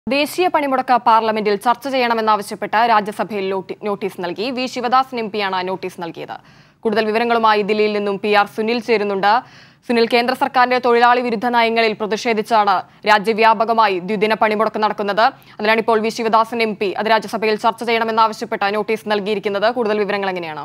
ദേശീയ പണിമുടക്ക് പാർലമെന്റിൽ ചർച്ച ചെയ്യണമെന്നാവശ്യപ്പെട്ട് രാജ്യസഭയിൽ നോട്ടി- നോട്ടീസ് നൽകി വി ശിവദാസൻ എം പിയാണ് നോട്ടീസ് നൽകിയത് കൂടുതൽ വിവരങ്ങളുമായി ദില്ലിയിൽ നിന്നും പി ആർ സുനിൽ ചേരുന്നുണ്ട് സുനിൽ കേന്ദ്ര സർക്കാരിന്റെ തൊഴിലാളി വിരുദ്ധ നയങ്ങളിൽ പ്രതിഷേധിച്ചാണ് രാജ്യവ്യാപകമായി ദ്വിദിന പണിമുടക്ക് നടക്കുന്നത് അതിനാണ് ഇപ്പോൾ വി ശിവദാസൻ എം പി അത് രാജ്യസഭയിൽ ചർച്ച ചെയ്യണമെന്നാവശ്യപ്പെട്ട് നോട്ടീസ് നൽകിയിരിക്കുന്നത് കൂടുതൽ വിവരങ്ങൾ എങ്ങനെയാണ്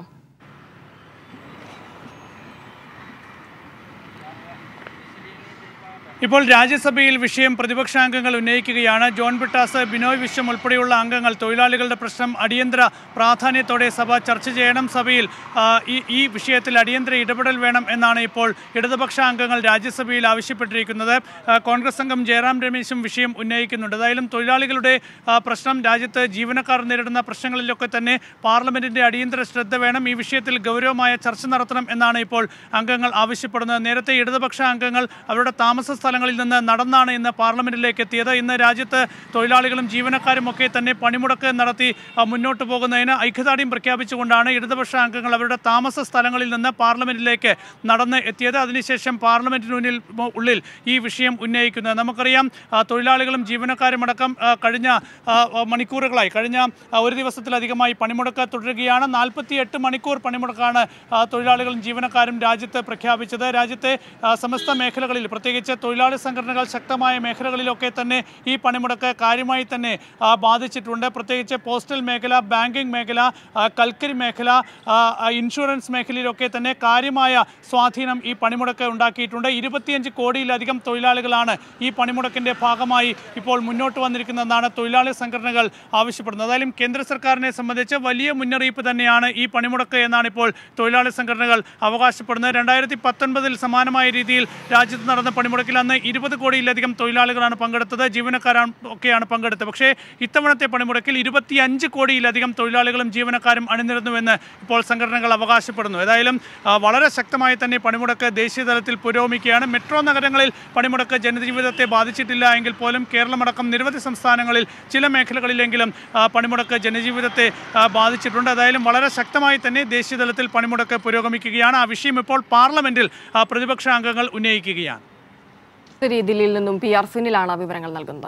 ഇപ്പോൾ രാജ്യസഭയിൽ വിഷയം പ്രതിപക്ഷാംഗങ്ങൾ ഉന്നയിക്കുകയാണ് ജോൺ ബിട്ടാസ് ബിനോയ് വിശ്വം ഉൾപ്പെടെയുള്ള അംഗങ്ങൾ തൊഴിലാളികളുടെ പ്രശ്നം അടിയന്തര പ്രാധാന്യത്തോടെ സഭ ചർച്ച ചെയ്യണം സഭയിൽ ആ, ഈ ഈ വിഷയത്തിൽ അടിയന്തര ഇടപെടൽ വേണം എന്നാണ് ഇപ്പോൾ ഇടതുപക്ഷ അംഗങ്ങൾ രാജ്യസഭയിൽ ആവശ്യപ്പെട്ടിരിക്കുന്നത് ആ, കോൺഗ്രസ് അംഗം ജയറാം രമേശും വിഷയം ഉന്നയിക്കുന്നുണ്ട് ഏതായാലും തൊഴിലാളികളുടെ ആ, പ്രശ്നം രാജ്യത്ത് ജീവനക്കാർ നേരിടുന്ന പ്രശ്നങ്ങളിലൊക്കെ തന്നെ പാർലമെന്റിന്റെ അടിയന്തര ശ്രദ്ധ വേണം ഈ വിഷയത്തിൽ ഗൗരവമായ ചർച്ച നടത്തണം എന്നാണ് ഇപ്പോൾ അംഗങ്ങൾ ആവശ്യപ്പെടുന്നത് നേരത്തെ ഇടതുപക്ഷ അംഗങ്ങൾ അവരുടെ താമസ സ്ഥലങ്ങളിൽ നിന്ന് നടന്നാണ് ഇന്ന് പാർലമെന്റിലേക്ക് എത്തിയത് ഇന്ന് രാജ്യത്ത് തൊഴിലാളികളും ജീവനക്കാരും ഒക്കെ തന്നെ പണിമുടക്ക് നടത്തി ആ, മുന്നോട്ട് പോകുന്നതിന് ഐക്യദാർഢ്യം പ്രഖ്യാപിച്ചുകൊണ്ടാണ് ഇടതുപക്ഷ അംഗങ്ങൾ അവരുടെ താമസ സ്ഥലങ്ങളിൽ നിന്ന് പാർലമെന്റിലേക്ക് നടന്ന് എത്തിയത് അതിനുശേഷം പാർലമെന്റിന് മുന്നിൽ ഉള്ളിൽ ഈ വിഷയം ഉന്നയിക്കുന്നത് നമുക്കറിയാം ആ, തൊഴിലാളികളും ജീവനക്കാരും അടക്കം ആ, കഴിഞ്ഞ ആ, ആ, മണിക്കൂറുകളായി കഴിഞ്ഞ ആ, ഒരു ദിവസത്തിലധികമായി പണിമുടക്ക് തുടരുകയാണ് നാൽപ്പത്തിയെട്ട് മണിക്കൂർ പണിമുടക്കാണ് ആ, തൊഴിലാളികളും ജീവനക്കാരും രാജ്യത്ത് പ്രഖ്യാപിച്ചത് രാജ്യത്തെ ആ, സമസ്ത മേഖലകളിൽ പ്രത്യേകിച്ച് തൊഴിലാളി സംഘടനകൾ ശക്തമായ മേഖലകളിലൊക്കെ തന്നെ ഈ പണിമുടക്ക് കാര്യമായി തന്നെ ആ, ബാധിച്ചിട്ടുണ്ട് പ്രത്യേകിച്ച് പോസ്റ്റൽ മേഖല ബാങ്കിംഗ് മേഖല ആ, കൽക്കരി മേഖല ആ, ആ, ഇൻഷുറൻസ് മേഖലയിലൊക്കെ തന്നെ കാര്യമായ സ്വാധീനം ഈ പണിമുടക്ക് ഉണ്ടാക്കിയിട്ടുണ്ട് ഇരുപത്തിയഞ്ച് കോടിയിലധികം തൊഴിലാളികളാണ് ഈ പണിമുടക്കിന്റെ ഭാഗമായി ഇപ്പോൾ മുന്നോട്ട് വന്നിരിക്കുന്നതെന്നാണ് തൊഴിലാളി സംഘടനകൾ ആവശ്യപ്പെടുന്നത് ഏതായാലും കേന്ദ്ര സർക്കാരിനെ സംബന്ധിച്ച് വലിയ മുന്നറിയിപ്പ് തന്നെയാണ് ഈ പണിമുടക്ക് എന്നാണ് ഇപ്പോൾ തൊഴിലാളി സംഘടനകൾ അവകാശപ്പെടുന്നത് രണ്ടായിരത്തി പത്തൊൻപതിൽ സമാനമായ രീതിയിൽ രാജ്യത്ത് നടന്ന പണിമുടക്കിൽ അന്ന് ഇരുപത് കോടിയിലധികം തൊഴിലാളികളാണ് പങ്കെടുത്തത് ജീവനക്കാരാണ് ഒക്കെയാണ് പങ്കെടുത്തത് പക്ഷേ ഇത്തവണത്തെ പണിമുടക്കിൽ ഇരുപത്തിയഞ്ച് കോടിയിലധികം തൊഴിലാളികളും ജീവനക്കാരും അണിനിരന്നുവെന്ന് ഇപ്പോൾ സംഘടനകൾ അവകാശപ്പെടുന്നു ഏതായാലും ആ, വളരെ ശക്തമായി തന്നെ പണിമുടക്ക് ദേശീയ തലത്തിൽ പുരോഗമിക്കുകയാണ് മെട്രോ നഗരങ്ങളിൽ പണിമുടക്ക് ജനജീവിതത്തെ ബാധിച്ചിട്ടില്ല എങ്കിൽ പോലും കേരളമടക്കം നിരവധി സംസ്ഥാനങ്ങളിൽ ചില മേഖലകളിലെങ്കിലും ആ, പണിമുടക്ക് ജനജീവിതത്തെ ആ, ബാധിച്ചിട്ടുണ്ട് ഏതായാലും വളരെ ശക്തമായി തന്നെ ദേശീയ തലത്തിൽ പണിമുടക്ക് പുരോഗമിക്കുകയാണ് ആ വിഷയം ഇപ്പോൾ പാർലമെന്റിൽ ആ, പ്രതിപക്ഷ അംഗങ്ങൾ ഉന്നയിക്കുകയാണ് ശരി ദില്ലിയിൽ നിന്നും പി ആർ സുനിലാണ് വിവരങ്ങൾ നൽകുന്നത്